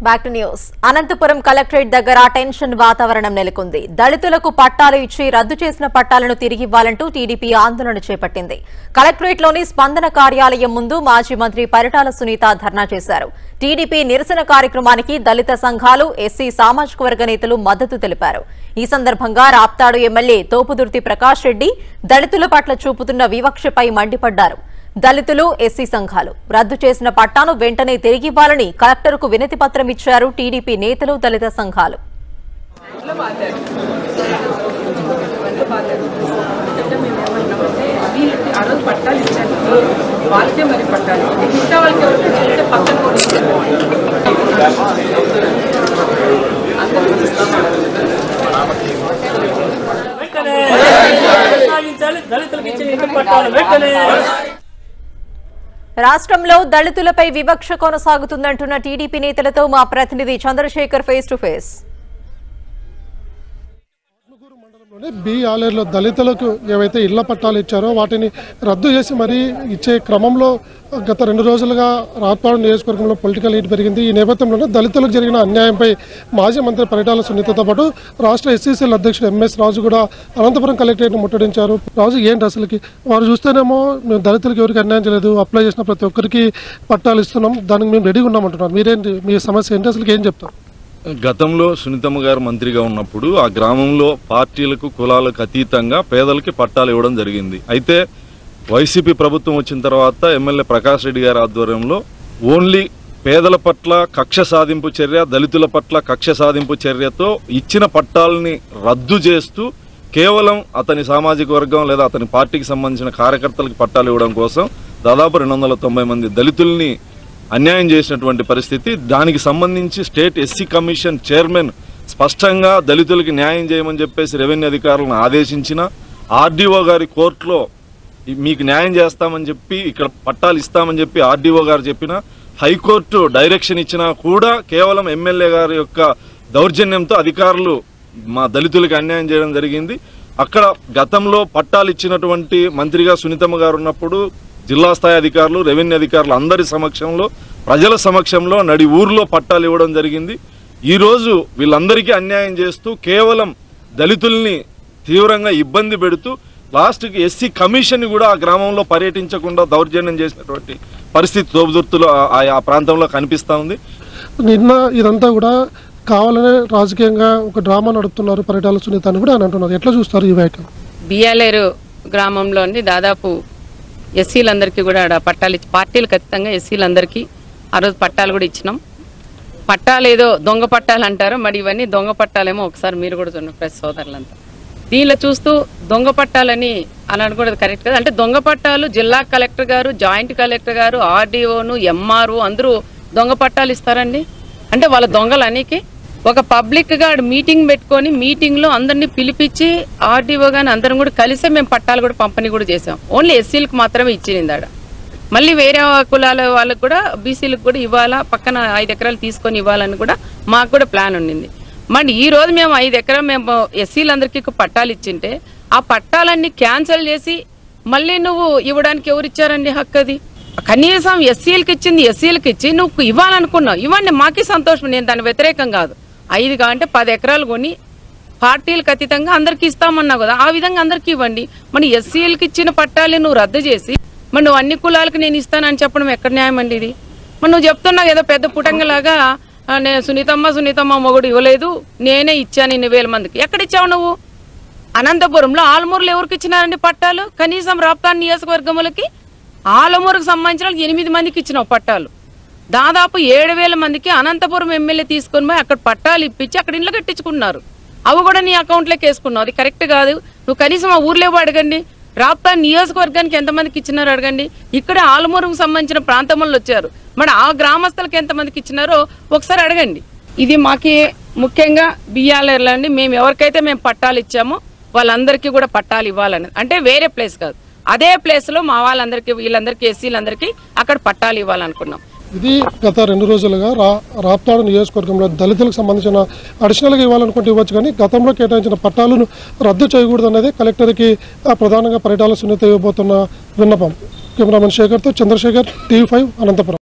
back to news Anantapur collectorate దగ్గర tension వాతావరణం నెలకొంది దళితులకు పట్టాలు ఇచ్చి రద్దు చేసిన పట్టాలను తిరిగివ్వాలంటూ టీడీపీ ఆందోళన చేపట్టింది కలెక్టరేట్లోని స్పందన కార్యాలయం ముందు మాజీ మంత్రి పరిటాల సునీత ధర్నా చేశారు టీడీపీ నిరసన కార్యక్రమానికి దళిత సంఘాలు ఎస్సీ సామాజిక వర్గ నేతలు మద్దతు తెలిపారు ఈ సందర్భంగా రాప్తాడు ఎమ్మెల్యే తోపుదుర్తి ప్రకాష్ రెడ్డి దళితుల పట్ల చూపుతున్న వివక్షపై మండిపడ్డారు దళితులు ఎస్సీ సంఘాలు రద్దు చేసిన పట్టాను వెంటనే తిరిగివ్వాలని కలెక్టర్కు వినతి పత్రం ఇచ్చారు టీడీపీ నేతలు దళిత సంఘాలు ఇట్లా బాధారు ఇవన్నీ బాధారు అంటే మేము ఏమన్నామంటే వీళ్ళకి ఆ రోజు పట్టాలు ఇచ్చారు వాళ్ళకే మరి పట్టాలి మిగతా వాళ్ళకి ఎవరికి చెప్తే పక్కన కూడా ఇస్తే బాగుంటుంది అందరికీ వెంటనే కొనసాగించాలి దళితులకు ఇచ్చిన ఇల్లు పట్టాలు వెంటనే రాష్ట్రంలో దళితులపై వివక్ష కొనసాగుతుందంటున్న టీడీపీ నేతలతో మా ప్రతినిధి చంద్రశేఖర్ ఫేస్ టు ఫేస్ లోనే బి ఆలేరులో దళితులకు ఏవైతే ఇళ్ల పట్టాలు ఇచ్చారో వాటిని రద్దు చేసి మరీ ఇచ్చే క్రమంలో గత రెండు రోజులుగా రాత్పాడు నియోజకవర్గంలో పొలిటికల్ హీట్ పెరిగింది ఈ నేపథ్యంలోనే దళితులకు జరిగిన అన్యాయంపై మాజీ మంత్రి పరిటాల సునీతతో పాటు రాష్ట్ర ఎస్సీసీల అధ్యక్షుడు ఎంఎస్ రాజు కూడా అనంతపురం కలెక్టరేట్ను ముట్టడించారు రాజు ఏంటి అసలుకి వారు చూస్తేనేమో మేము దళితులకు ఎవరికి అన్యాయం చేయలేదు అప్లై చేసిన ప్రతి ఒక్కరికి పట్టాలు ఇస్తున్నాం దానికి మేము రెడీగా ఉన్నామంటున్నారు మీరేంటి మీ సమస్య ఏంటి అసలు ఏం చెప్తారు గతంలో సునీతమ్మ గారు మంత్రిగా ఉన్నప్పుడు ఆ గ్రామంలో పార్టీలకు కులాలకు అతీతంగా పేదలకి పట్టాలు ఇవ్వడం జరిగింది అయితే వైసీపీ ప్రభుత్వం వచ్చిన తర్వాత ఎమ్మెల్యే ప్రకాష్ రెడ్డి గారి ఆధ్వర్యంలో ఓన్లీ పేదల పట్ల కక్ష సాధింపు చర్య దళితుల పట్ల కక్ష సాధింపు చర్యతో ఇచ్చిన పట్టాలని రద్దు చేస్తూ కేవలం అతని సామాజిక వర్గం లేదా అతని పార్టీకి సంబంధించిన కార్యకర్తలకు పట్టాలు ఇవ్వడం కోసం దాదాపు రెండు వందల తొంభై మంది దళితుల్ని అన్యాయం చేసినటువంటి పరిస్థితి దానికి సంబంధించి స్టేట్ ఎస్సీ కమిషన్ చైర్మన్ స్పష్టంగా దళితులకి న్యాయం చేయమని చెప్పేసి రెవెన్యూ అధికారులను ఆదేశించిన ఆర్డీఓ గారి కోర్టులో ఈ- మీకు న్యాయం చేస్తామని చెప్పి ఇక్కడ పట్టాలు ఇస్తామని చెప్పి ఆర్డీఓ గారు చెప్పిన హైకోర్టు డైరెక్షన్ ఇచ్చినా కూడా కేవలం ఎమ్మెల్యే గారి యొక్క దౌర్జన్యంతో అధికారులు మా దళితులకు అన్యాయం చేయడం జరిగింది అక్కడ గతంలో పట్టాలు ఇచ్చినటువంటి మంత్రిగా సునీతమ్మ గారు ఉన్నప్పుడు జిల్లా స్థాయి అధికారులు రెవెన్యూ అధికారులు అందరి సమక్షంలో ప్రజల సమక్షంలో నడి ఊర్లో పట్టాలు ఇవ్వడం జరిగింది ఈ రోజు వీళ్ళందరికీ అన్యాయం చేస్తూ కేవలం దళితుల్ని తీవ్రంగా ఇబ్బంది పెడుతూ లాస్ట్కి ఎస్సీ కమిషన్ కూడా ఆ గ్రామంలో పర్యటించకుండా దౌర్జన్యం చేసినటువంటి పరిస్థితి తోబుదుర్తులో ఆ- ఆ ప్రాంతంలో కనిపిస్తా ఉంది నిన్న ఇదంతా కూడా కావాలనే రాజకీయంగా ఒక డ్రామా నడుపుతున్నారు పరిటాల సునీత అని కూడా అని అంటున్నారు ఎట్లా చూస్తారు ఈ వ్యాఖ్యలు బియ్యాలేరు గ్రామంలోని దాదాపు ఎస్సీలందరికీ కూడా ఆడ పట్టాలు ఇచ్చి పార్టీలు ఖచ్చితంగా ఎస్సీలందరికీ ఆ రోజు పట్టాలు కూడా ఇచ్చినాం పట్టాలు ఏదో దొంగ పట్టాలు అంటారు మరి ఇవన్నీ దొంగ పట్టాలేమో ఒకసారి మీరు కూడా చూడండి ప్రెస్ సోదరులంతా దీనిలో చూస్తూ దొంగ పట్టాలని అని అనుకోవడం కరెక్ట్ కదా అంటే దొంగ పట్టాలు జిల్లా కలెక్టర్ గారు జాయింట్ కలెక్టర్ గారు ఆర్డీఓను ఎంఆర్ఓ అందరూ దొంగ పట్టాలు ఇస్తారండి అంటే వాళ్ళ దొంగలు అనికి ఒక పబ్లిక్ గా ఆడ మీటింగ్ పెట్టుకొని మీటింగ్ లో అందరినీ పిలిపించి ఆర్డీఓ గాని అందరం కూడా కలిసే మేము పట్టాలు కూడా పంపిణీ కూడా చేసాం ఓన్లీ ఎస్సీలకు మాత్రమే ఇచ్చింది ఆడ మళ్ళీ వేరే కులాల వాళ్ళకు కూడా బీసీలకు కూడా ఇవ్వాలా పక్కన ఐదు ఎకరాలు తీసుకొని ఇవ్వాలని కూడా మాకు కూడా ప్లాన్ ఉండింది మరి ఈ రోజు మేము ఐదు ఎకరాలు మేము ఎస్సీలందరికీ పట్టాలు ఇచ్చింటే ఆ పట్టాలన్నీ క్యాన్సిల్ చేసి మళ్ళీ నువ్వు ఇవ్వడానికి ఎవరు ఇచ్చారండి హక్కు అది కనీసం ఎస్సీలకు ఇచ్చింది ఎస్సీలకు ఇచ్చి నువ్వు ఇవ్వాలనుకున్నావు ఇవ్వండి మాకే సంతోషం నేను దాని వ్యతిరేకం కాదు ఐదు అంటే పది ఎకరాలు కొని పార్టీలకు అతీతంగా అందరికి ఇస్తామన్నావు కదా ఆ విధంగా అందరికి ఇవ్వండి మన ఎస్సీలకు ఇచ్చిన పట్టాలు నువ్వు రద్దు చేసి మరి నువ్వు అన్ని కులాలకు నేను ఇస్తానని చెప్పడం ఎక్కడ న్యాయం అండి ఇది మరి నువ్వు చెప్తున్నావు ఏదో పెద్ద పుటంగలాగా "ఆ, నేను సునీతమ్మ సునీతమ్మ మొగుడు ఇవ్వలేదు నేనే ఇచ్చాను ఇన్ని వేల మందికి ఎక్కడ ఇచ్చావు నువ్వు అనంతపురంలో ఆలమూరులో ఎవరికి ఇచ్చినారండి పట్టాలు కనీసం రాప్తాన్ నియోజకవర్గములకి ఆలమూరుకు సంబంధించిన వాళ్ళకి ఎనిమిది మందికి ఇచ్చినావు పట్టాలు దాదాపు ఏడు వేల మందికి అనంతపురం ఎమ్మెల్యే తీసుకొని పోయి అక్కడ పట్టాలు ఇప్పించి అక్కడ ఇండ్లు కట్టించుకున్నారు అవి కూడా నీ అకౌంట్లోకి వేసుకున్నావు అది కరెక్ట్ కాదు నువ్వు కనీసం ఆ ఊర్లో ఇవ్వు అడగండి రాప్తా నియోజకవర్గానికి ఎంతమందికి ఇచ్చినారో అడగండి ఇక్కడ ఆలమూరుకు సంబంధించిన ప్రాంతంలో వచ్చారు మరి ఆ గ్రామస్తులకు ఎంతమందికి ఇచ్చినారో ఒకసారి అడగండి ఇది మాకి ముఖ్యంగా బియ్యాలేర్లో అండి మేము ఎవరికైతే మేము పట్టాలు ఇచ్చామో వాళ్ళందరికీ కూడా పట్టాలు ఇవ్వాలని అంటే వేరే ప్లేస్ కాదు అదే ప్లేస్ లో మా వాళ్ళందరికీ వీళ్ళందరికీ ఎస్సీలందరికీ అక్కడ పట్టాలు ఇవ్వాలనుకున్నాం ఇది గత రెండు రోజులుగా రా రాప్తాడు నియోజకవర్గంలో దళితులకు సంబంధించిన అడిషనల్గా ఇవ్వాలనుకుంటే ఇవ్వచ్చు కానీ గతంలో కేటాయించిన పట్టాలను రద్దు చేయకూడదు అనేది కలెక్టర్కి ఆ, ప్రధానంగా పరిటాల సున్నిత ఇవ్వబోతున్న విన్నపం కెమెరామెన్ శేఖర్తో చంద్రశేఖర్ టీవీ ఫైవ్ అనంతపురం